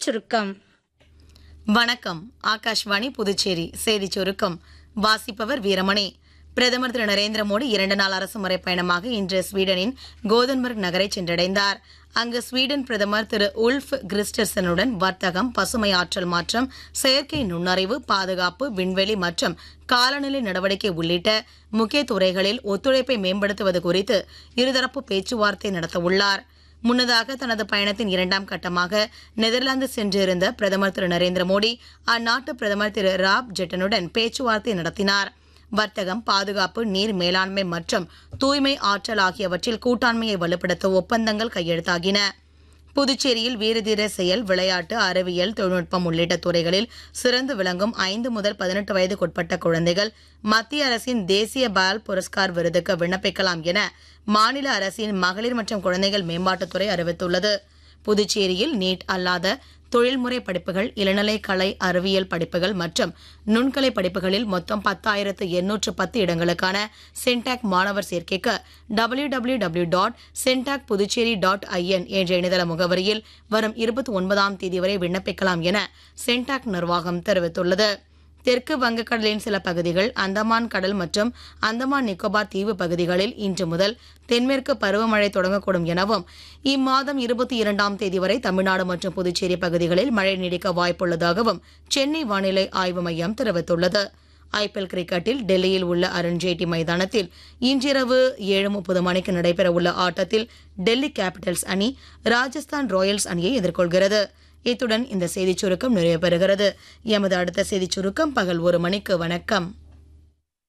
சுருக்கம் வணக்கம் ஆகாஷ்வாணி புதுச்சேரி செய்திச் சுருக்கம் வாசிப்பவர் வீரமணி பிரதமர் திரு நரேந்திர மோடி இரண்டு நாள் அரசுமுறை பயணமாக இன்று ஸ்வீடனின் கோதன்பர்க் நகரை சென்றடைந்தார் அங்கு ஸ்வீடன் பிரதமர் திரு உல்ஃப் கிறிஸ்டர்சனுடன் வர்த்தகம் பசுமை ஆற்றல் மாற்றம் செயற்கை நுண்ணறிவு பாதுகாப்பு விண்வெளி மற்றும் காலநிலை நடவடிக்கை உள்ளிட்ட முக்கிய துறைகளில் ஒத்துழைப்பை மேம்படுத்துவது குறித்து இருதரப்பு பேச்சுவார்த்தை நடத்தவுள்ளார் முன்னதாக தனது பயணத்தின் இரண்டாம் கட்டமாக நெதர்லாந்து சென்றிருந்த பிரதமர் திரு நரேந்திர மோடி அந்நாட்டு பிரதமர் திரு ராப் ஜெட்டனுடன் பேச்சுவார்த்தை நடத்தினார் வர்த்தகம் பாதுகாப்பு நீர் மேலாண்மை மற்றும் தூய்மை ஆற்றல் ஆகியவற்றில் கூட்டாண்மையை வலுப்படுத்த ஒப்பந்தங்கள் கையெழுத்தாகின புதுச்சேரியில் வீரதீர செயல் விளையாட்டு அறிவியல் தொழில்நுட்பம் உள்ளிட்ட துறைகளில் சிறந்து விளங்கும் ஐந்து முதல் பதினெட்டு வயதுக்குட்பட்ட குழந்தைகள் மத்திய அரசின் தேசிய பால் புரஸ்கார் விருதுக்கு விண்ணப்பிக்கலாம் என மாநில அரசின் மகளிர் மற்றும் குழந்தைகள் மேம்பாட்டுத்துறை அறிவித்துள்ளது புதுச்சேரியில் நீட் அல்லாத தொழில்முறை படிப்புகள் இளநிலை கலை அறிவியல் படிப்புகள் மற்றும் நுண்கலை படிப்புகளில் மொத்தம் பத்தாயிரத்து எண்ணூற்று பத்து இடங்களுக்கான சென்டாக் மாணவர் சேர்க்கைக்கு W W W dot Centac Puducherry dot I N என்ற இணையதள முகவரியில் வரும் இருபத்தி ஒன்பதாம் தேதி வரை விண்ணப்பிக்கலாம் என சென்டாக் நிர்வாகம் தெரிவித்துள்ளது தெற்கு வங்கக்கடலின் சில பகுதிகள் அந்தமான் கடல் மற்றும் அந்தமான் நிக்கோபார் தீவு பகுதிகளில் இன்று முதல் தென்மேற்கு பருவமழை தொடங்கக்கூடும் எனவும் இம்மாதம் இருபத்தி இரண்டாம் தேதி வரை தமிழ்நாடு மற்றும் புதுச்சேரி பகுதிகளில் மழை நீடிக்க வாய்ப்புள்ளதாகவும் சென்னை வானிலை ஆய்வு மையம் தெரிவித்துள்ளது ஐபிஎல் கிரிக்கெட்டில் டெல்லியில் உள்ள அருண்ஜேட்டி மைதானத்தில் இன்றிரவு ஏழு முப்பது மணிக்கு நடைபெறவுள்ள ஆட்டத்தில் டெல்லி கேபிட்டல்ஸ் அணி ராஜஸ்தான் ராயல்ஸ் அணியை எதிர்கொள்கிறது இத்துடன் இந்த செய்திச் சுருக்கம் நிறைவு பெறுகிறது எமது அடுத்த செய்திச் சுருக்கம் பகல் ஒரு மணிக்கு வணக்கம்